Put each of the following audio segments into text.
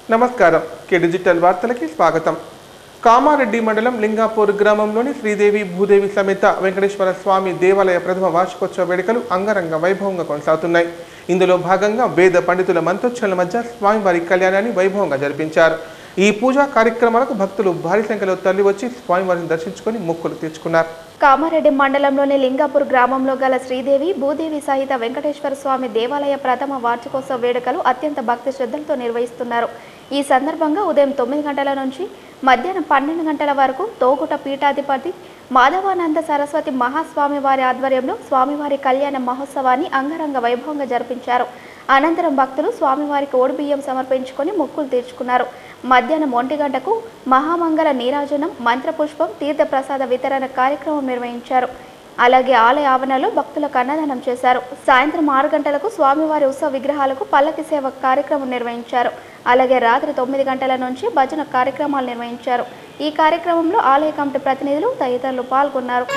నమస్కారం కే డిజిటల్ వార్తలకి స్వాగతం కామారెడ్డి మండలం లింగాపూర్ గ్రామంలోని శ్రీదేవి భూదేవి సమేత వెంకటేశ్వర స్వామి దేవాలయ ప్రథమ వార్షికోత్సవ వేడుకలు అంగరంగ వైభవంగా కొనసాగుతున్నాయి ఇందులో భాగంగా వేద పండితుల మంత్రోచ్చరణల మధ్య స్వామివారి కళ్యాణాన్ని వైభవంగా జరిపించారు ఈ పూజా కార్యక్రమాలకు భక్తులు భారీ సంఖ్యలో తరలివచ్చి స్వామివారిని దర్శించుకొని మొక్కులు తీర్చుకున్నారు కామారెడ్డి మండలంలోని లింగాపూర్ గ్రామంలో గల శ్రీదేవి భూదేవి సహిత వెంకటేశ్వర స్వామి దేవాలయ ప్రథమ వార్షికోత్సవ వేడుకలు అత్యంత భక్తి శ్రద్ధలతో నిర్వహిస్తున్నారు ఈ సందర్భంగా ఉదయం తొమ్మిది గంటల నుంచి మధ్యాహ్నం పన్నెండు గంటల వరకు తోగుట పీఠాధిపతి మాధవానంద సరస్వతి మహాస్వామి వారి ఆధ్వర్యంలో స్వామివారి కళ్యాణ మహోత్సవాన్ని అంగరంగ వైభవంగా జరిపించారు అనంతరం భక్తులు స్వామివారికి ఓడిబియ్యం సమర్పించుకొని మొక్కులు తీర్చుకున్నారు మధ్యాహ్నం ఒంటి గంటకు మహామంగళ నీరాజనం మంత్రపుష్పం తీర్థప్రసాద వితరణ కార్యక్రమం నిర్వహించారు అలాగే ఆలయ ఆవరణలో భక్తులకు అన్నదానం చేశారు సాయంత్రం ఆరు గంటలకు స్వామివారి ఉత్సవ విగ్రహాలకు పల్లకి సేవ కార్యక్రమం నిర్వహించారు అలాగే రాత్రి తొమ్మిది గంటల నుంచి భజన కార్యక్రమాలు నిర్వహించారు ఈ కార్యక్రమంలో ఆలయ కమిటీ ప్రతినిధులు తదితరులు పాల్గొన్నారు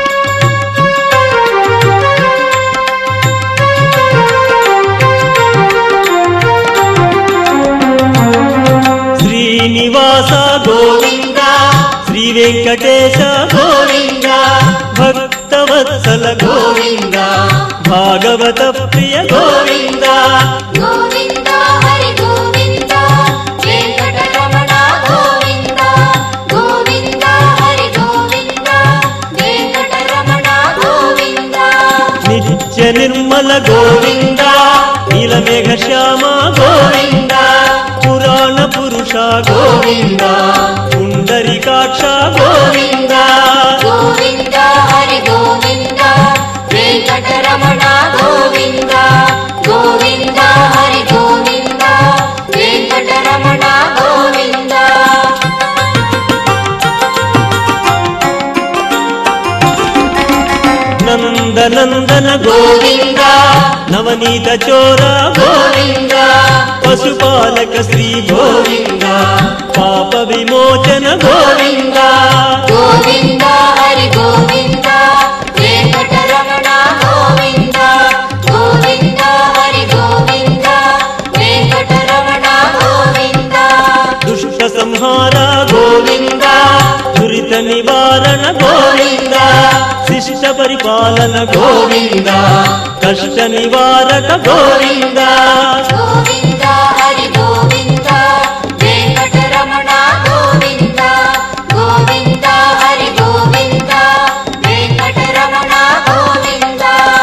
శ్రీనివాస గోవింద శ్రీ వెంకటేశ గోవింద భక్తవత్సల గోవింద భాగవత ప్రియ గోవింద గోవింద హరి గోవింద వెంకటరమణ గోవింద గోవింద హరి గోవింద వెంకటరమణ గోవింద నిత్య నిర్మల గోవింద నీలమేఘ శ్యామ గోవింద పురాణ పురుష గోవింద పుండరికాక్ష గోవింద గోవింద హరి గోవింద వెంకటరమణ గోవింద గోవింద హరి గోవింద వెంకటరమణ గోవింద నందనందన గోవింద నవనీత చోర గోవింద పశుపాలక శ్రీ గోవింద పాప విమోచన గోవింద గోవింద హరి గోవింద వెంకటరమణ గోవింద గోవింద హరి గోవింద వెంకటరమణ గోవింద దుష్ట సంహార గోవింద దురిత నివారణ గోవింద శిష్ట పరిపాలన గోవింద కష్ట నివారక గోవింద గోవింద హరి గోవింద వెంకటరమణ గోవింద గోవింద హరి గోవింద వెంకటరమణ గోవింద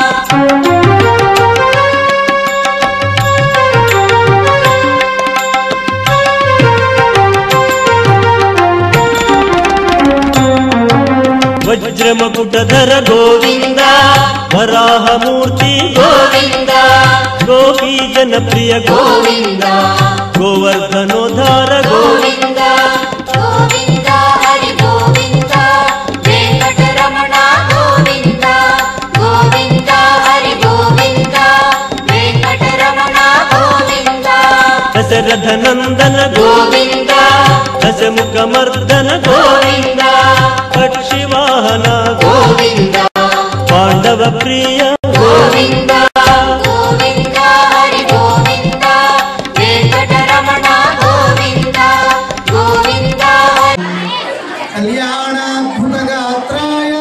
వజ్రమకుటధర గోవింద వరాహమూర్తి గోవింద గోపీ జనప్రియ గోవింద గోవర్ధనోధార గోవింద గోవింద హరి గోవింద వెంకటరమణ గోవింద గోవింద హరి గోవింద వెంకటరమణ గోవింద దశరథ నందన గోవింద దశముఖ మర్దన గోవింద పక్షివాహన గోవింద పాండవ ప్రియ గోవింద గోవింద హరి గోవింద వెంకటరమణ గోవింద గోవింద హరి కళ్యాణాద్భుతగాత్రాయ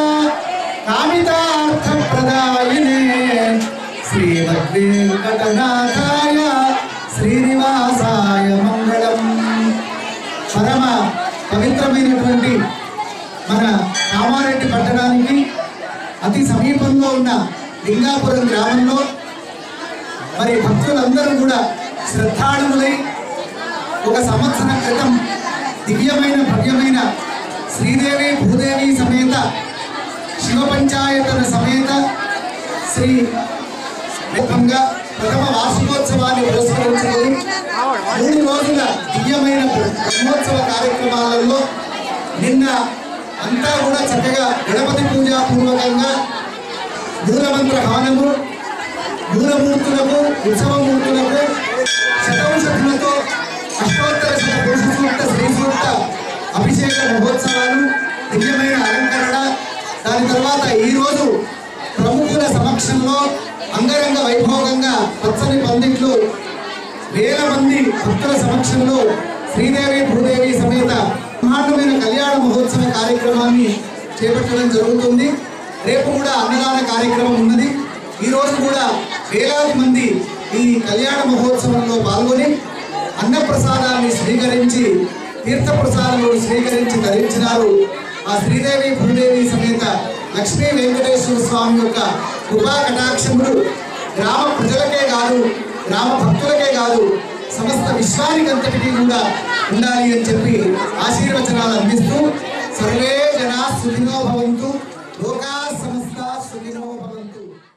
కామితార్థప్రదాయినే శ్రీమద్వేంకటనాథాయ శ్రీనివాసాయ మంగళం పరమ పవిత్రమైనటువంటి మన కామారెడ్డి పట్టణానికి అతి సమీపంలో ఉన్న లింగాపురం గ్రామంలో మరి భక్తులందరూ కూడా శ్రద్ధాళులై ఒక సంవత్సరం క్రితం దివ్యమైన భవ్యమైన శ్రీదేవి భూదేవి సమేత శివ పంచాయతన సమేత శ్రీ రూపంగా ప్రథమ వార్షికోత్సవాన్ని పురస్కరించుకొని మూడు రోజుల దివ్యమైన బ్రహ్మోత్సవ కార్యక్రమాలలో నిన్న అంతా కూడా చక్కగా గణపతి పూజా పూర్వకంగా మూలమంత్ర హవనము మూలమూర్తులకు ఉత్సవమూర్తులకు శతౌషధులతో అష్టోత్తర శత పురుష సూక్త శ్రీ సూక్త అభిషేక మహోత్సవాలు దివ్యమైన అలంకరణ దాని తర్వాత ఈరోజు ప్రముఖుల సమక్షంలో అంగరంగ వైభోగంగా పచ్చని పందిట్లు వేల మంది భక్తుల సమక్షంలో శ్రీదేవి భూదేవి సమేత బ్రహ్మాండమైన కళ్యాణ మహోత్సవ కార్యక్రమాన్ని చేపట్టడం జరుగుతుంది రేపు కూడా అన్నదాన కార్యక్రమం ఉన్నది ఈ రోజు కూడా వేలాది మంది ఈ కళ్యాణ మహోత్సవంలో పాల్గొని అన్నప్రసాదాన్ని స్వీకరించి తీర్థప్రసాదములు స్వీకరించి ధరించినారు ఆ శ్రీదేవి భూదేవి సమేత లక్ష్మీ వెంకటేశ్వర స్వామి యొక్క కృపా కటాక్షములు గ్రామ ప్రజలకే కాదు గ్రామ భక్తులకే కాదు సమస్త విశ్వానికంతటికీ కూడా ఉండాలి అని చెప్పి ఆశీర్వచనాలు అందిస్తూ సర్వే జనా సుఖినో భవంతు లోకా సమస్త సుఖినో భవంతు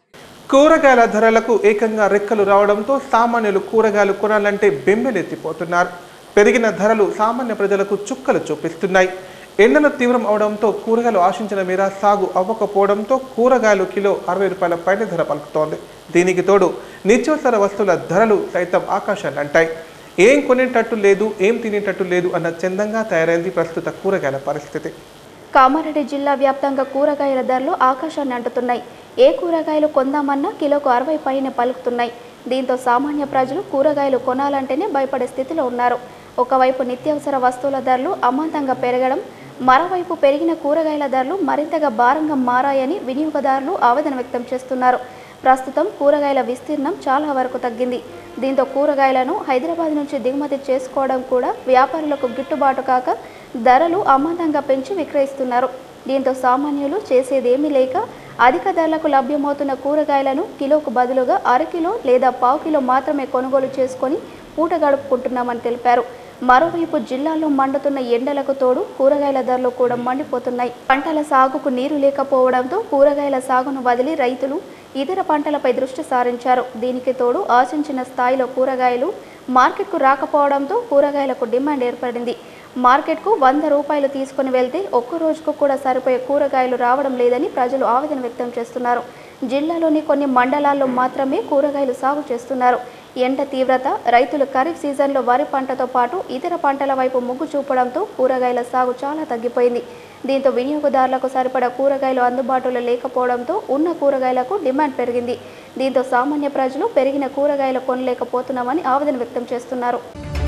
కూరగాయల ధరలకు ఏకంగా రెక్కలు రావడంతో సామాన్యులు కూరగాయలు కొనాలంటే బెంబెలెత్తిపోతున్నారు పెరిగిన ధరలు సామాన్య ప్రజలకు చుక్కలు చూపిస్తున్నాయి ఎండలు తీవ్రం అవడంతో కూరగాయలు ఆశించిన మేర సాగు అవ్వకపోవడంతో కూరగాయలు కిలో అరవై రూపాయల పైన ధర పలుకుతోంది దీనికి తోడు నిత్యావసర వస్తువుల ధరలు సైతం ఆకాశాన్ని అంటాయి ఏం కొనేటట్టు లేదు ఏం తినేటట్టు లేదు అన్న చందంగా తయారైంది ప్రస్తుత కూరగాయల పరిస్థితి కామారెడ్డి జిల్లా వ్యాప్తంగా కూరగాయల ధరలు ఆకాశాన్ని అంటుతున్నాయి ఏ కూరగాయలు కొందామన్నా కిలోకు అరవై పైన పలుకుతున్నాయి దీంతో సామాన్య ప్రజలు కూరగాయలు కొనాలంటేనే భయపడే స్థితిలో ఉన్నారు ఒకవైపు నిత్యావసర వస్తువుల ధరలు అమాంతంగా పెరగడం మరోవైపు పెరిగిన కూరగాయల ధరలు మరింతగా భారంగా మారాయని వినియోగదారులు ఆవేదన వ్యక్తం చేస్తున్నారు ప్రస్తుతం కూరగాయల విస్తీర్ణం చాలా వరకు తగ్గింది దీంతో కూరగాయలను హైదరాబాద్ నుంచి దిగుమతి చేసుకోవడం కూడా వ్యాపారులకు గిట్టుబాటు కాక ధరలు అమాంతంగా పెంచి విక్రయిస్తున్నారు దీంతో సామాన్యులు చేసేదేమీ లేక అధిక ధరలకు లభ్యమవుతున్న కూరగాయలను కిలోకు బదులుగా అరకిలో లేదా పావు కిలో మాత్రమే కొనుగోలు చేసుకొని పూట గడుపుకుంటున్నామని తెలిపారు మరోవైపు జిల్లాలో మండుతున్న ఎండలకు తోడు కూరగాయల ధరలు కూడా మండిపోతున్నాయి పంటల సాగుకు నీరు లేకపోవడంతో కూరగాయల సాగును వదిలి రైతులు ఇతర పంటలపై దృష్టి సారించారు దీనికి తోడు ఆశించిన స్థాయిలో కూరగాయలు మార్కెట్కు రాకపోవడంతో కూరగాయలకు డిమాండ్ ఏర్పడింది మార్కెట్కు వంద రూపాయలు తీసుకుని వెళ్తే ఒక్క రోజుకు కూడా సరిపోయే కూరగాయలు రావడం లేదని ప్రజలు ఆవేదన వ్యక్తం చేస్తున్నారు జిల్లాలోని కొన్ని మండలాల్లో మాత్రమే కూరగాయలు సాగు చేస్తున్నారు ఎండ తీవ్రత రైతులు ఖరీఫ్ సీజన్లో వరి పంటతో పాటు ఇతర పంటల వైపు మొగ్గు చూపడంతో కూరగాయల సాగు చాలా తగ్గిపోయింది దీంతో వినియోగదారులకు సరిపడా కూరగాయలు అందుబాటులో లేకపోవడంతో ఉన్న కూరగాయలకు డిమాండ్ పెరిగింది దీంతో సామాన్య ప్రజలు పెరిగిన కూరగాయలు కొనలేకపోతున్నామని ఆవేదన వ్యక్తం చేస్తున్నారు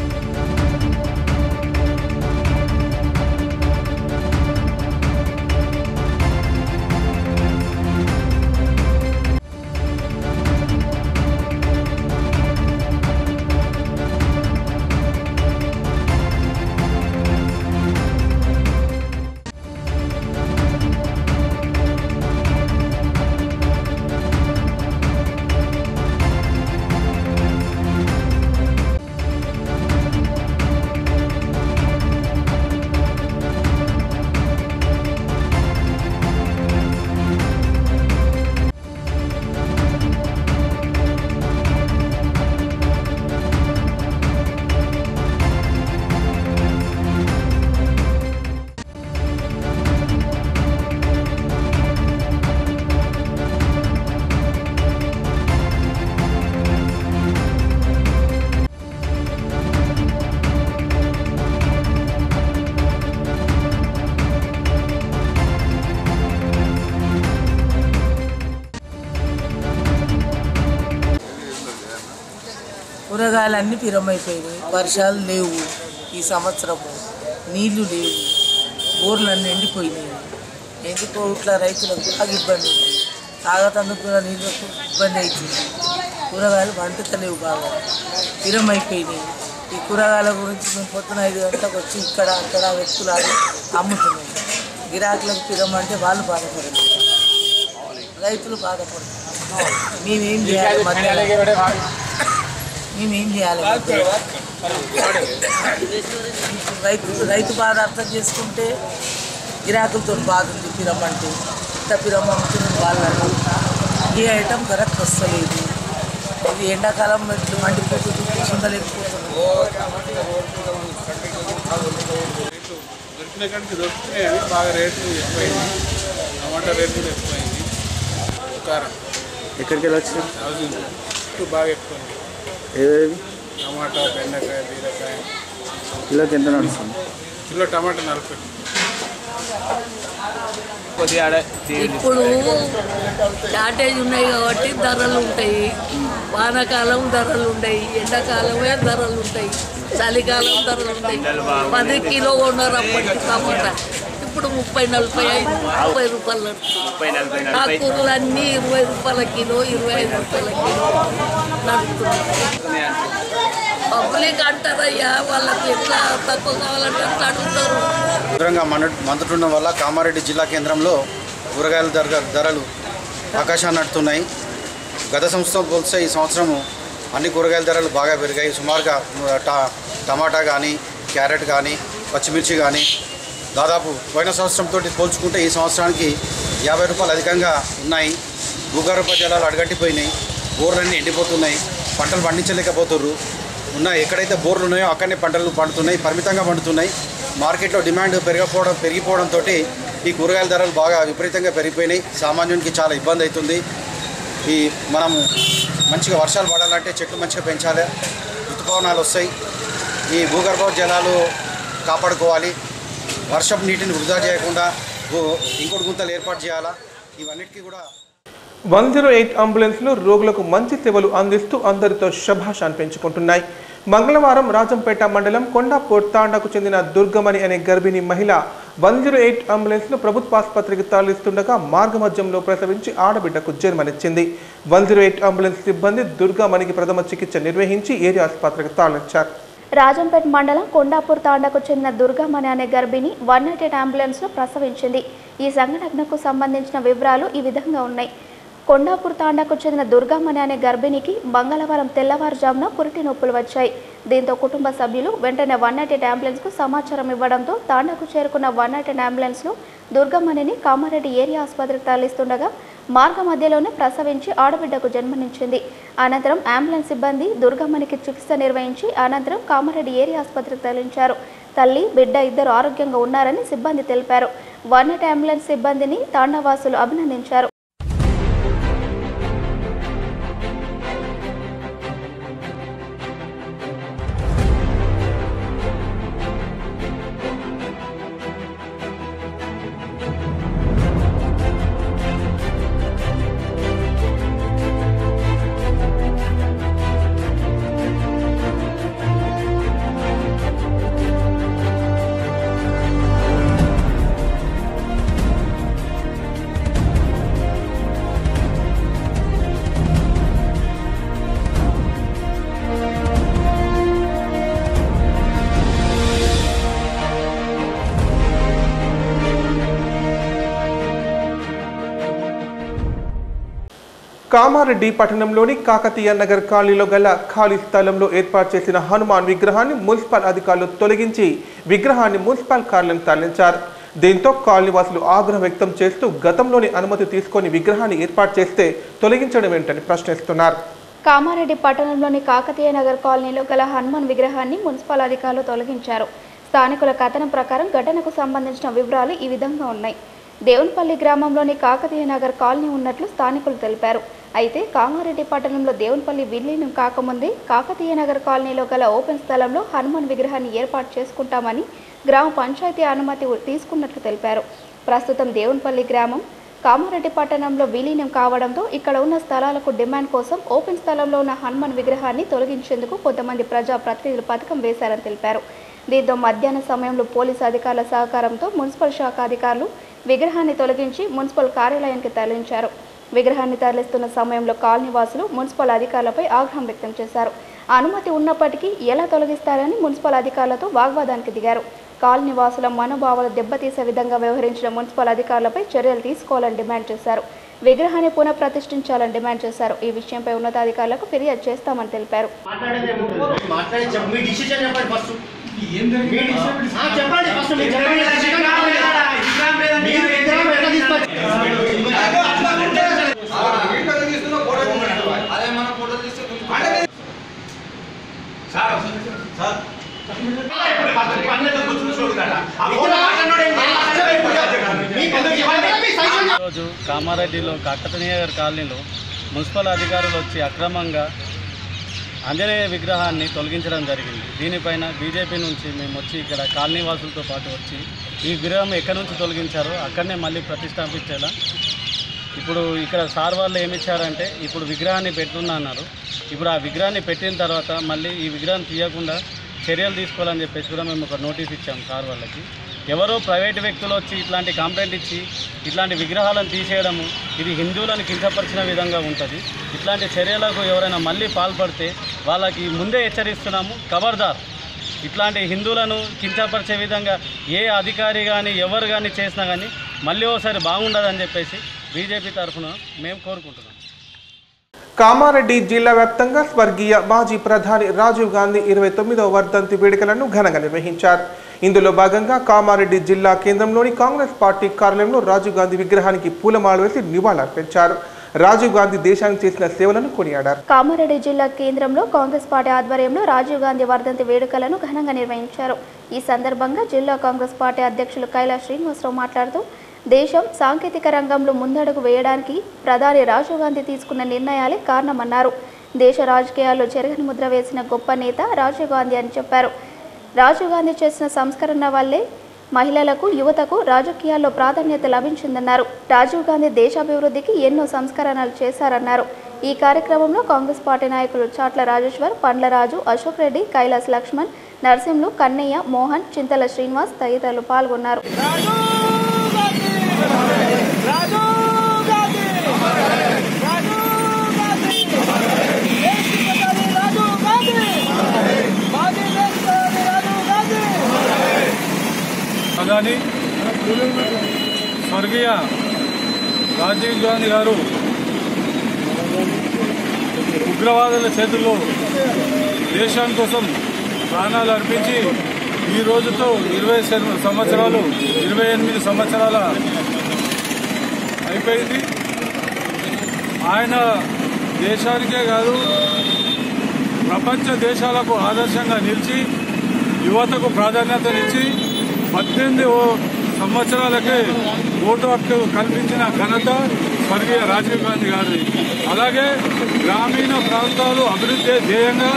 కూరగాయలన్నీ పిరమైపోయినాయి వర్షాలు లేవు ఈ సంవత్సరము నీళ్లు లేవు బోర్లన్నీ ఎండిపోయినాయి ఎండిపోట్ల రైతులకు బాగా ఇబ్బంది ఉంది తాగతందుకు కూడా నీళ్ళకు ఇబ్బంది అవుతుంది కూరగాయలు పండుతలేవు బాగా పిరమైపోయినాయి ఈ కూరగాయల గురించి మేము పొద్దున ఐదు గంటలకు వచ్చి ఇక్కడ అక్కడ వ్యక్తులాలు అమ్ముతున్నాం గిరాకులకు పిరమంటే వాళ్ళు బాధపడుతున్నారు రైతులు బాధపడుతున్నారు మేమేం చేయాలి మధ్యాహ్నం మేమేం చేయాలి రైతు రైతు బాధ అర్థం చేసుకుంటే గిరాకులతో బాధ ఉంది పిరమంటే ఇంత పిరం అమ్ముతున్న వాళ్ళని ఏ ఐటమ్ కరెక్ట్ వస్తలేదు ఇది ఎండాకాలం ఇట్లా మండిపోతుంది ఉండలేకపోతుంది దొరికిన కాడికి దొరుకుతున్నాయి అవి బాగా రేట్లు ఎక్కువైంది టమాటా రేట్ కూడా ఎక్కువైంది కారం ఎక్కడికి వెళ్ళి వచ్చిన హౌసింగ్ రేటు బాగా ఎక్కువైంది ఏవేవి టమాటా బెండకాయ బీరకాయ కిలోకి ఎంత నడుస్తుంది కిలో టమాటా నలభై ఇప్పుడు షార్టేజ్ ఉన్నాయి కాబట్టి ధరలు ఉంటాయి వానాకాలం ధరలు ఉంటాయి ఎండాకాలమే ధరలు ఉంటాయి చలికాలం ధరలు ఉంటాయి పది కిలో ఉన్నారు అప్పటికి టమాటా ఇప్పుడు ముప్పై నలభై ఐదు ముప్పై రూపాయలు నడుస్తుంది ఆ కూరలు అన్నీ ఇరవై రూపాయల కిలో ఇరవై ఐదు రూపాయల కిలో నడుస్తున్నాయి పబ్లిక్ అంటారయ్యా వాళ్ళకి ఎట్లా తక్కువ కావాలంటే అట్లా అడుగుతారు తీవ్రంగా మండ మందుతుండడం వల్ల కామారెడ్డి జిల్లా కేంద్రంలో కూరగాయల ధర ధరలు ఆకాశాన్ని నడుతున్నాయి గత సంవత్సరం పోలిస్తే ఈ సంవత్సరము అన్ని కూరగాయల ధరలు బాగా పెరిగాయి సుమారుగా టా టమాటా కానీ క్యారెట్ కానీ పచ్చిమిర్చి కానీ దాదాపు పోయిన సంవత్సరంతో పోల్చుకుంటే ఈ సంవత్సరానికి యాభై రూపాయలు అధికంగా ఉన్నాయి భూగర్భ జలాలు అడగట్టిపోయినాయి బోర్లన్నీ ఎండిపోతున్నాయి పంటలు పండించలేకపోతుర్రు ఉన్న ఎక్కడైతే బోర్లు ఉన్నాయో అక్కడనే పంటలు పండుతున్నాయి పరిమితంగా పండుతున్నాయి మార్కెట్లో డిమాండ్ పెరగకపోవడం పెరిగిపోవడంతో ఈ కూరగాయల ధరలు బాగా విపరీతంగా పెరిగిపోయినాయి సామాన్యునికి చాలా ఇబ్బంది అవుతుంది ఈ మనము మంచిగా వర్షాలు పడాలంటే చెట్లు మంచిగా పెంచాలి ఋతుపవనాలు వస్తాయి ఈ భూగర్భ జలాలు కాపాడుకోవాలి వర్షపు నీటిని వృధా చేయకుండా భూ- ఇంకుడు గుంతలు ఏర్పాటు చేయాలా ఇవన్నిటికీ కూడా వన్ జీరో ఎయిట్ అంబులెన్స్లు రోగులకు మంచి సేవలు అందిస్తూ అందరితో శభాషాన్ పెంచుకుంటున్నాయి మంగళవారం రాజంపేట మండలం కొండాపూర్ తాండాకు చెందిన దుర్గమణి అనే గర్భిణీ మహిళ వన్ జీరో ఎయిట్ అంబులెన్స్ను ప్రభుత్వ ఆసుపత్రికి తరలిస్తుండగా మార్గమధ్యంలో ప్రసవించి ఆడబిడ్డకు జన్మనిచ్చింది వన్ జీరో ఎయిట్ అంబులెన్స్ సిబ్బంది దుర్గమణికి ప్రథమ చికిత్స నిర్వహించి ఏరియా ఆసుపత్రికి తరలించారు రాజంపేట మండలం కొండాపూర్ తాండాకు చెందిన దుర్గమ్మని అనే గర్భిణి వన్ నాట్ ఎయిట్ అంబులెన్స్లో ప్రసవించింది ఈ సంఘటనకు సంబంధించిన వివరాలు ఈ విధంగా ఉన్నాయి కొండాపూర్ తాండాకు చెందిన దుర్గమ్మని అనే గర్భిణికి మంగళవారం తెల్లవారుజామున పురిటి నొప్పులు వచ్చాయి దీంతో కుటుంబ సభ్యులు వెంటనే వన్ నాట్ ఎయిట్ అంబులెన్స్కు సమాచారం ఇవ్వడంతో తాండాకు చేరుకున్న వన్ నాట్ ఎయిట్ అంబులెన్స్లో దుర్గమ్మనిని కామారెడ్డి ఏరియా ఆసుపత్రికి తరలిస్తుండగా మార్గ మధ్యలోనే ప్రసవించి ఆడబిడ్డకు జన్మనిచ్చింది అనంతరం అంబులెన్స్ సిబ్బంది దుర్గమ్మనికి చికిత్స నిర్వహించి అనంతరం కామారెడ్డి ఏరియా ఆసుపత్రికి తరలించారు తల్లి బిడ్డ ఇద్దరు ఆరోగ్యంగా ఉన్నారని సిబ్బంది తెలిపారు వన్ నాట్ అంబులెన్స్ సిబ్బందిని తాండవాసులు అభినందించారు కామారెడ్డి పట్టణంలోని కాకతీయ నగర్ కాలనీలో గల ఖాళీ స్థలంలో ఏర్పాటు చేసిన హనుమాన్ విగ్రహాన్ని మున్సిపల్ అధికారులు తొలగించి విగ్రహాన్ని మున్సిపల్ కార్యాలయం తరలించారు దీంతో కాలనీవాసులు ఆగ్రహం వ్యక్తం చేస్తూ గతంలోని అనుమతి తీసుకొని విగ్రహాన్ని ఏర్పాటు చేస్తే తొలగించడం ఏంటని ప్రశ్నిస్తున్నారు కామారెడ్డి పట్టణంలోని కాకతీయ నగర్ కాలనీలో గల హనుమాన్ విగ్రహాన్ని మున్సిపల్ అధికారులు తొలగించారు స్థానికుల కథనం ప్రకారం ఘటనకు సంబంధించిన వివరాలు ఈ విధంగా ఉన్నాయి దేవునిపల్లి గ్రామంలోని కాకతీయ నగర్ కాలనీ ఉన్నట్లు స్థానికులు తెలిపారు అయితే కామారెడ్డి పట్టణంలో దేవునిపల్లి విలీనం కాకముందే కాకతీయ నగర్ కాలనీలో గల ఓపెన్ స్థలంలో హనుమాన్ విగ్రహాన్ని ఏర్పాటు చేసుకుంటామని గ్రామ పంచాయతీ అనుమతి తీసుకున్నట్లు తెలిపారు ప్రస్తుతం దేవునిపల్లి గ్రామం కామారెడ్డి పట్టణంలో విలీనం కావడంతో ఇక్కడ ఉన్న స్థలాలకు డిమాండ్ కోసం ఓపెన్ స్థలంలో ఉన్న హనుమాన్ విగ్రహాన్ని తొలగించేందుకు కొంతమంది ప్రజా ప్రతినిధులు పథకం వేశారని తెలిపారు దీంతో మధ్యాహ్న సమయంలో పోలీసు అధికారుల సహకారంతో మున్సిపల్ శాఖ అధికారులు విగ్రహాన్ని తొలగించి మున్సిపల్ కార్యాలయానికి తరలించారు విగ్రహాన్ని తరలిస్తున్న సమయంలో కాలనీ వాసులు మున్సిపల్ అధికారులపై ఆగ్రహం వ్యక్తం చేశారు అనుమతి ఉన్నప్పటికీ ఎలా తొలగిస్తారని మున్సిపల్ అధికారులతో వాగ్వాదానికి దిగారు కాలనీ వాసుల మనోభావాలు దెబ్బతీసే విధంగా వ్యవహరించిన మున్సిపల్ అధికారులపై చర్యలు తీసుకోవాలని డిమాండ్ చేశారు విగ్రహాన్ని పునఃప్రతిష్ఠించాలని డిమాండ్ చేశారు ఈ విషయంపై ఉన్నతాధికారులకు ఫిర్యాదు చేస్తామని తెలిపారు మాట్లాడి చెప్ప- మీ డిసిషన్ చెప్పండి ఫస్ట్ మీ డిసిషన్- ఆ, చెప్పండి ఫస్ట్ మీరు చెప్పండి డిసిషన్ కావాలి. మీరు విగ్రహం ఎట్లా తీసుకొచ్చి- ఈరోజు కామారెడ్డిలో కాకతీయ నగర్ కాలనీలో మున్సిపల్ అధికారులు వచ్చి అక్రమంగా ఆంజనేయ విగ్రహాన్ని తొలగించడం జరిగింది దీనిపైన బీజేపీ నుంచి మేము వచ్చి ఇక్కడ కాలనీ వాసులతో పాటు వచ్చి ఈ విగ్రహం ఎక్కడి నుంచి తొలగించారో అక్కడనే మళ్ళీ ప్రతిష్టాపించేలా ఇప్పుడు ఇక్కడ సార్ వాళ్ళు ఏమి ఇచ్చారంటే ఇప్పుడు విగ్రహాన్ని పెడుతున్నా అన్నారు ఇప్పుడు ఆ విగ్రహాన్ని పెట్టిన తర్వాత మళ్ళీ ఈ విగ్రహాన్ని తీయకుండా చర్యలు తీసుకోవాలని చెప్పేసి కూడా మేము ఒక నోటీస్ ఇచ్చాం సార్ వాళ్ళకి ఎవరో ప్రైవేట్ వ్యక్తులు వచ్చి ఇట్లాంటి కంప్లైంట్ ఇచ్చి ఇట్లాంటి విగ్రహాలను తీసేయడము ఇది హిందువులను కించపరిచిన విధంగా ఉంటుంది ఇట్లాంటి చర్యలకు ఎవరైనా మళ్ళీ పాల్పడితే వాళ్ళకి ముందే హెచ్చరిస్తున్నాము ఖబర్దార్ ఇట్లాంటి హిందువులను కించపరిచే విధంగా ఏ అధికారి కానీ ఎవరు కానీ చేసినా కానీ మళ్ళీ ఒకసారి బాగుండదని చెప్పేసి బీజేపీ తరఫున మేము కోరుకుంటున్నాం కామారెడ్డి జిల్లా వ్యాప్తంగా స్వర్గీయ మాజీ ప్రధాని రాజీవ్ గాంధీ ఇరవై తొమ్మిదవ వర్ధంతి వేడుకలను ఘనంగా నిర్వహించారు ఇందులో భాగంగా కామారెడ్డి జిల్లా కేంద్రంలోని కాంగ్రెస్ పార్టీ కార్యాలయంలో రాజీవ్ గాంధీ విగ్రహానికి పూలమాల వేసి నివాళులర్పించారు రాజీవ్ గాంధీ దేశానికి చేసిన సేవలను కొనియాడారు కామారెడ్డి జిల్లా కేంద్రంలో కాంగ్రెస్ పార్టీ ఆధ్వర్యంలో రాజీవ్ గాంధీ వర్ధంతి వేడుకలను ఘనంగా నిర్వహించారు ఈ సందర్భంగా జిల్లా కాంగ్రెస్ పార్టీ అధ్యక్షులు కైలాష్ శ్రీనివాసరావు మాట్లాడుతూ దేశం సాంకేతిక రంగంలో ముందడుగు వేయడానికి ప్రధాని రాజీవ్ గాంధీ తీసుకున్న నిర్ణయాలే కారణమన్నారు దేశ రాజకీయాల్లో చెరగని ముద్ర వేసిన గొప్ప నేత రాజీవ్ గాంధీ అని చెప్పారు రాజీవ్ గాంధీ చేసిన సంస్కరణ వల్లే మహిళలకు యువతకు రాజకీయాల్లో ప్రాధాన్యత లభించిందన్నారు రాజీవ్ గాంధీ దేశాభివృద్ధికి ఎన్నో సంస్కరణలు చేశారన్నారు ఈ కార్యక్రమంలో కాంగ్రెస్ పార్టీ నాయకులు చాట్ల రాజేశ్వర్ పండ్లరాజు అశోక్ రెడ్డి కైలాస్ లక్ష్మణ్ నర్సింహులు కన్నయ్య మోహన్ చింతల శ్రీనివాస్ తదితరులు పాల్గొన్నారు ప్రధాని స్వర్గీయ రాజీవ్ గాంధీ గారు ఉగ్రవాదుల చేతుల్లో దేశం కోసం ప్రాణాలు అర్పించి ఈ రోజుతో ఇరవై సంవత్సరాలు ఇరవై ఎనిమిది సంవత్సరాల అయిపోయింది ఆయన దేశానికే కాదు ప్రపంచ దేశాలకు ఆదర్శంగా నిలిచి యువతకు ప్రాధాన్యతనిచ్చి పద్దెనిమిది ఓ- సంవత్సరాలకే ఓటు హక్కు కల్పించిన ఘనత స్వర్గీయ రాజీవ్ గాంధీ గారిది అలాగే గ్రామీణ ప్రాంతాలు అభివృద్ధి ధ్యేయంగా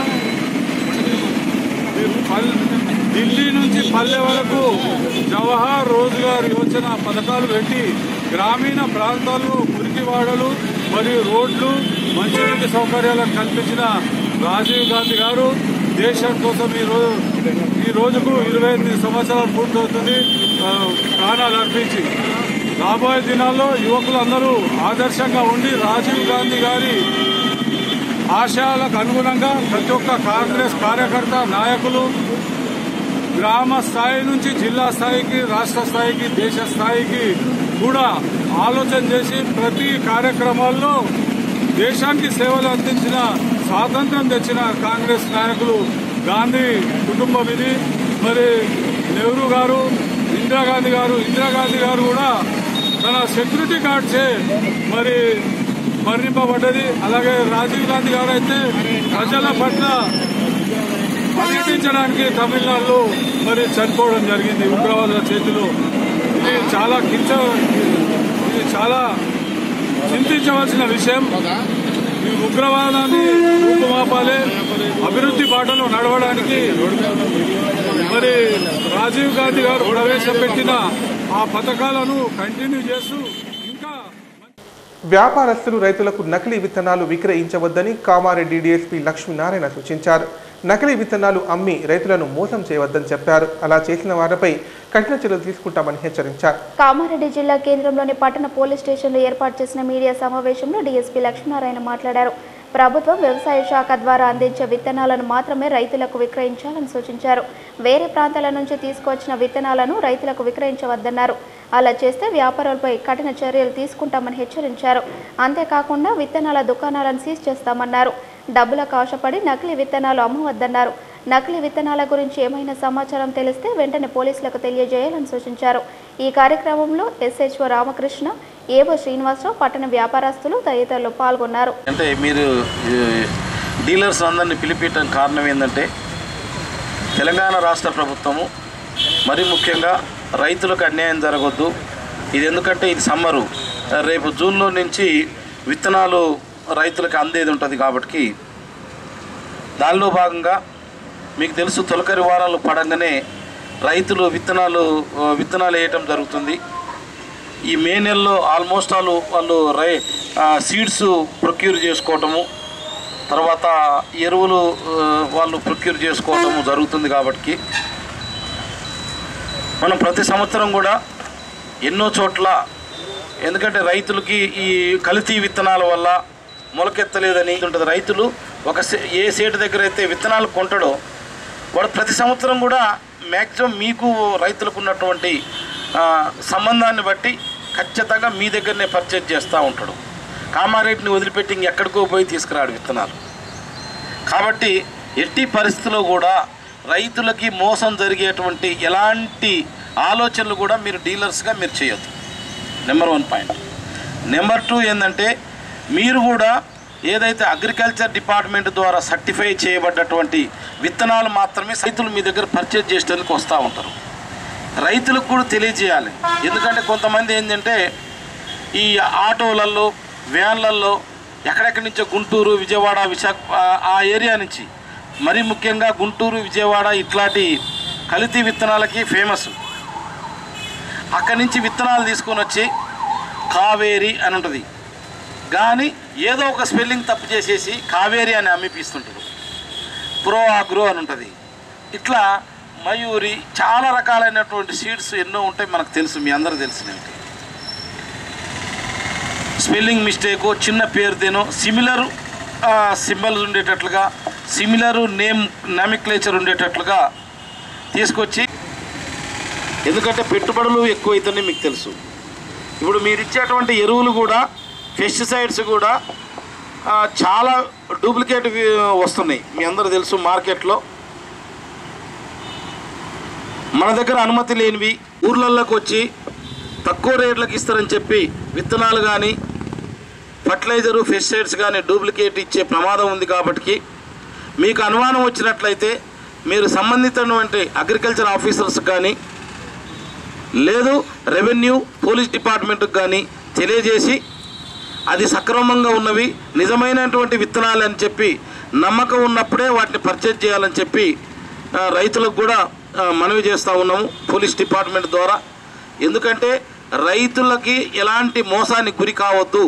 ఈ పల్- ఢిల్లీ నుంచి పల్లె వరకు జవహర్ రోజ్గార్ యోజన పథకాలు పెట్టి గ్రామీణ ప్రాంతాల్లో మురికివాడలు మరియు రోడ్లు మంచినీటి సౌకర్యాలను కల్పించిన రాజీవ్ గాంధీ గారు దేశం కోసం ఈ రోజు ఈ రోజుకు ఇరవై ఎనిమిది సంవత్సరాలు పూర్తవుతుంది ఆ, ప్రాణాలు అర్పించి రాబోయే దినాల్లో యువకులందరూ ఆదర్శంగా ఉండి రాజీవ్ గాంధీ గారి ఆశయాలకు అనుగుణంగా ప్రతి ఒక్క కాంగ్రెస్ కార్యకర్త నాయకులు గ్రామ స్థాయి నుంచి జిల్లా స్థాయికి రాష్ట్ర స్థాయికి దేశ స్థాయికి కూడా ఆలోచన చేసి ప్రతి కార్యక్రమాల్లో దేశానికి సేవలు అందించిన స్వాతంత్రం తెచ్చిన కాంగ్రెస్ నాయకులు గాంధీ కుటుంబం ఇది మరి నెహ్రూ గారు ఇందిరాగాంధీ గారు ఇందిరాగాంధీ గారు కూడా తన సెక్యూరిటీ గార్డ్సే మరి మరణింపబడ్డది అలాగే రాజీవ్ గాంధీ గారు అయితే ప్రజల పట్ల పర్యటించడానికి తమిళనాడులో మరి చనిపోవడం జరిగింది ఉగ్రవాదుల చేతిలో ఇది చాలా కించ ఇది చాలా చింతించవలసిన విషయం ఈ ఉగ్రవాదాన్ని రూపుమాపాలి అభివృద్ధి బాటలో నడవడానికి మరి రాజీవ్ గాంధీ గారు ప్రవేశపెట్టిన ఆ పథకాలను కంటిన్యూ చేస్తూ ఇంకా వ్యాపారస్తులు రైతులకు నకిలీ విత్తనాలు విక్రయించవద్దని కామారెడ్డి డీఎస్పీ లక్ష్మీనారాయణ సూచించారు నకిలీ విత్తనాలు అమ్మి రైతులను మోసం చేయవద్దని చెప్పారు అలా చేసిన వారిపై కఠిన చర్యలు తీసుకుంటామని హెచ్చరించారు కామారెడ్డి జిల్లా కేంద్రంలోని పట్టణ పోలీస్ స్టేషన్లో ఏర్పాటు చేసిన మీడియా సమావేశంలో డీఎస్పీ లక్ష్మీనారాయణ మాట్లాడారు ప్రభుత్వం వ్యవసాయ శాఖ ద్వారా అందించే విత్తనాలను మాత్రమే రైతులకు విక్రయించాలని సూచించారు వేరే ప్రాంతాల నుంచి తీసుకొచ్చిన విత్తనాలను రైతులకు విక్రయించవద్దన్నారు అలా చేస్తే వ్యాపారులపై కఠిన చర్యలు తీసుకుంటామని హెచ్చరించారు అంతేకాకుండా విత్తనాల దుకాణాలను సీజ్ చేస్తామన్నారు డబ్బులకు ఆశపడి నకిలీ విత్తనాలు అమ్మవద్దన్నారు నకిలీ విత్తనాల గురించి ఏమైనా సమాచారం తెలిస్తే వెంటనే పోలీసులకు తెలియజేయాలని సూచించారు ఈ కార్యక్రమంలో ఎస్హెచ్ఓ రామకృష్ణ ఏవో శ్రీనివాసరావు పట్టణ వ్యాపారస్తులు తదితరులు పాల్గొన్నారు అంటే మీరు ఈ, డీలర్స్ అందరినీ పిలిపించడం కారణం ఏంటంటే తెలంగాణ రాష్ట్ర ప్రభుత్వము మరి ముఖ్యంగా రైతులకు అన్యాయం జరగొద్దు ఇది ఎందుకంటే ఇది సమ్మరు రేపు జూన్లో నుంచి విత్తనాలు రైతులకు అందేది ఉంటుంది కాబట్టి దానిలో భాగంగా మీకు తెలుసు తొలకరి వారాలు పడంగానే రైతులు విత్తనాలు ఆ, విత్తనాలు వేయటం జరుగుతుంది ఈ మే నెలలో ఆల్మోస్ట్ ఆల్ వాళ్ళు రై సీడ్స్ ప్రొక్యూర్ చేసుకోవటము తర్వాత ఎరువులు ఆ, వాళ్ళు ప్రొక్యూర్ చేసుకోవటం జరుగుతుంది కాబట్టి మనం ప్రతి సంవత్సరం కూడా ఎన్నో చోట్ల ఎందుకంటే రైతులకి ఈ కల్తీ విత్తనాల వల్ల మొలకెత్తలేదని ఉంటుంది రైతులు ఒక సే- ఏ సేటు దగ్గర అయితే విత్తనాలు కొంటాడో వాడు ప్రతి సంవత్సరం కూడా మ్యాక్సిమం మీకు రైతులకు ఉన్నటువంటి ఆ, సంబంధాన్ని బట్టి ఖచ్చితంగా మీ దగ్గరనే పర్చేజ్ చేస్తూ ఉంటాడు కామారెడ్డిని వదిలిపెట్టి ఇంకెక్కడికో పోయి తీసుకురాడు విత్తనాలు కాబట్టి ఎట్టి పరిస్థితుల్లో కూడా రైతులకి మోసం జరిగేటువంటి ఎలాంటి ఆలోచనలు కూడా మీరు డీలర్స్గా మీరు చేయొద్దు number one point number two ఏంటంటే మీరు కూడా ఏదైతే అగ్రికల్చర్ డిపార్ట్మెంట్ ద్వారా సర్టిఫై చేయబడ్డటువంటి విత్తనాలు మాత్రమే రైతులు మీ దగ్గర పర్చేజ్ చేసేందుకు వస్తూ ఉంటారు రైతులకు కూడా తెలియజేయాలి ఎందుకంటే కొంతమంది ఏంటంటే ఈ ఆటోలలో వ్యాన్లలో ఎక్కడెక్కడి నుంచో గుంటూరు విజయవాడ విశాఖ ఆ- ఆ ఏరియా నుంచి మరీ ముఖ్యంగా గుంటూరు విజయవాడ ఇట్లాంటి కల్తీ విత్తనాలకి ఫేమస్ అక్కడి నుంచి విత్తనాలు తీసుకొని వచ్చి కావేరి అని ఉంటుంది కానీ ఏదో ఒక స్పెల్లింగ్ తప్పు చేసేసి కావేరి అని అమ్మిపిస్తుంటారు ప్రో ఆగ్రో అని ఉంటుంది ఇట్లా మయూరి చాలా రకాలైనటువంటి సీడ్స్ ఎన్నో ఉంటాయి మనకు తెలుసు మీ అందరూ తెలిసినవి స్పెల్లింగ్ మిస్టేక్ చిన్న పేరుతేనో సిమిలర్ సింబల్స్ ఉండేటట్లుగా సిమిలర్ నేమ్ నామిక్లేచర్ ఉండేటట్లుగా తీసుకొచ్చి ఎందుకంటే పెట్టుబడులు ఎక్కువైతున్నాయి మీకు తెలుసు ఇప్పుడు మీరు ఇచ్చేటువంటి ఎరువులు కూడా పెస్టిసైడ్స్ కూడా ఆ, చాలా డూప్లికేట్ వస్తున్నాయి మీ అందరూ తెలుసు మార్కెట్లో మన దగ్గర అనుమతి లేనివి ఊర్లలోకి వచ్చి తక్కువ రేట్లకు ఇస్తారని చెప్పి విత్తనాలు కానీ ఫర్టిలైజరు పెస్టిసైడ్స్ కానీ డూప్లికేట్ ఇచ్చే ప్రమాదం ఉంది కాబట్టి మీకు అనుమానం వచ్చినట్లయితే మీరు సంబంధితమైనటువంటి అగ్రికల్చర్ ఆఫీసర్స్ కానీ లేదు రెవెన్యూ పోలీస్ డిపార్ట్మెంట్కి కానీ తెలియజేసి అది సక్రమంగా ఉన్నవి నిజమైనటువంటి విత్తనాలు అని చెప్పి నమ్మకం ఉన్నప్పుడే వాటిని పర్చేజ్ చేయాలని చెప్పి ఆ, రైతులకు కూడా ఆ, మనవి చేస్తూ ఉన్నాము పోలీస్ డిపార్ట్మెంట్ ద్వారా ఎందుకంటే రైతులకి ఎలాంటి మోసానికి గురి కావద్దు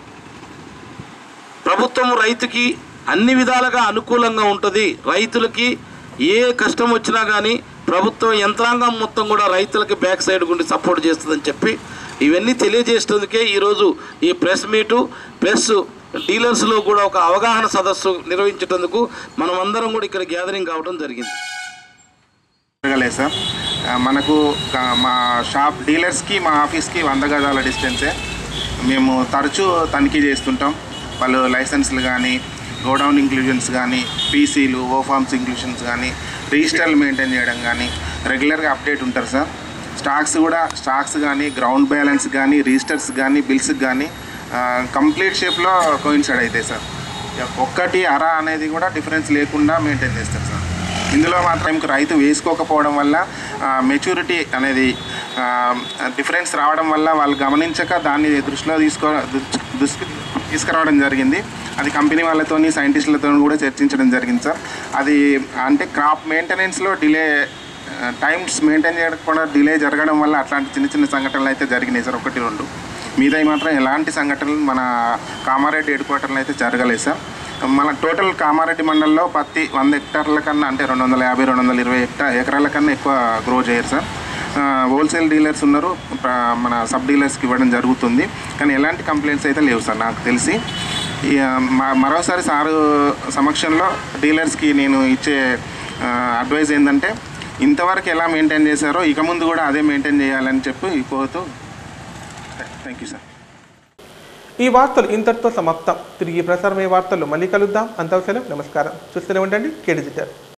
ప్రభుత్వం రైతుకి అన్ని విధాలుగా అనుకూలంగా ఉంటుంది రైతులకి ఏ కష్టం వచ్చినా కానీ ప్రభుత్వం యంత్రాంగం మొత్తం కూడా రైతులకి బ్యాక్ సైడ్ గుండి సపోర్ట్ చేస్తుందని చెప్పి ఇవన్నీ తెలియజేసేందుకే ఈరోజు ఈ ప్రెస్ మీటు ప్లస్ డీలర్స్లో కూడా ఒక అవగాహన సదస్సు నిర్వహించేందుకు మనం అందరం కూడా ఇక్కడ గ్యాదరింగ్ కావడం జరిగింది జరగలేదు సార్ ఆ, మనకు ఆ, మా షాప్ డీలర్స్కి మా ఆఫీస్కి వంద గజాల డిస్టెన్సే మేము తరచూ తనిఖీ చేస్తుంటాం వాళ్ళు లైసెన్స్లు కానీ గోడౌన్ ఇంక్లూజన్స్ కానీ పీసీలు ఓఫార్మ్స్ ఇంక్లూషన్స్ కానీ రిజిస్టర్లు మెయింటైన్ చేయడం కానీ రెగ్యులర్గా అప్డేట్ ఉంటారు సార్ స్టాక్స్ కూడా స్టాక్స్ కానీ గ్రౌండ్ బ్యాలెన్స్ కానీ రిజిస్టర్స్ కానీ బిల్స్ కానీ కంప్లీట్ షేప్లో కోయిన్సైడ్ అవుతాయి సార్ ఒక్కటి అర అనేది కూడా డిఫరెన్స్ లేకుండా మెయింటైన్ చేస్తారు సార్ ఇందులో మాత్రం రైతు వేసుకోకపోవడం వల్ల మెచ్యూరిటీ అనేది డిఫరెన్స్ రావడం వల్ల వాళ్ళు గమనించక దాన్ని దృష్టిలో తీసుకో దృష్టి- దృష్టి తీసుకురావడం జరిగింది అది కంపెనీ వాళ్ళతోని సైంటిస్టులతో కూడా చర్చించడం జరిగింది సార్ అది అంటే క్రాప్ మెయింటెనెన్స్లో డిలే టైమ్స్ మెయింటైన్ చేయకుండా డిలే జరగడం వల్ల అట్లాంటి చిన్న చిన్న సంఘటనలు అయితే జరిగినాయి సార్ ఒకటి రెండు మీదై మాత్రం ఎలాంటి సంఘటనలు మన కామారెడ్డి హెడ్ క్వార్టర్లో అయితే జరగలేదు సార్ మన టోటల్ కామారెడ్డి మండలంలో పత్తి వంద హెక్టార్ల కన్నా అంటే రెండు వందల యాభై రెండు వందల ఇరవై హెక్టా ఎకరాల కన్నా ఎక్కువ గ్రో చేయరు సార్ ఆ, హోల్సేల్ డీలర్స్ ఉన్నారు ప్ర- మన సబ్ డీలర్స్కి ఇవ్వడం జరుగుతుంది కానీ ఎలాంటి కంప్లైంట్స్ అయితే లేవు సార్ నాకు తెలిసి ఈ, ఆ, మ- మరోసారి సారు సమక్షంలో డీలర్స్కి నేను ఇచ్చే అడ్వైజ్ ఏంటంటే ఇంతవరకు ఎలా మెయింటైన్ చేశారో ఇక ముందు కూడా అదే మెయింటైన్ చేయాలని చెప్పి కోరుతూ థ్యాంక్ యూ సార్ ఈ వార్తలు ఇంతటితో సమాప్తం తిరిగి ప్రసారమయ్యే వార్తల్లో మళ్ళీ కలుద్దాం అంతవసరం నమస్కారం చూస్తూనే ఉండండి కే డిజిటల్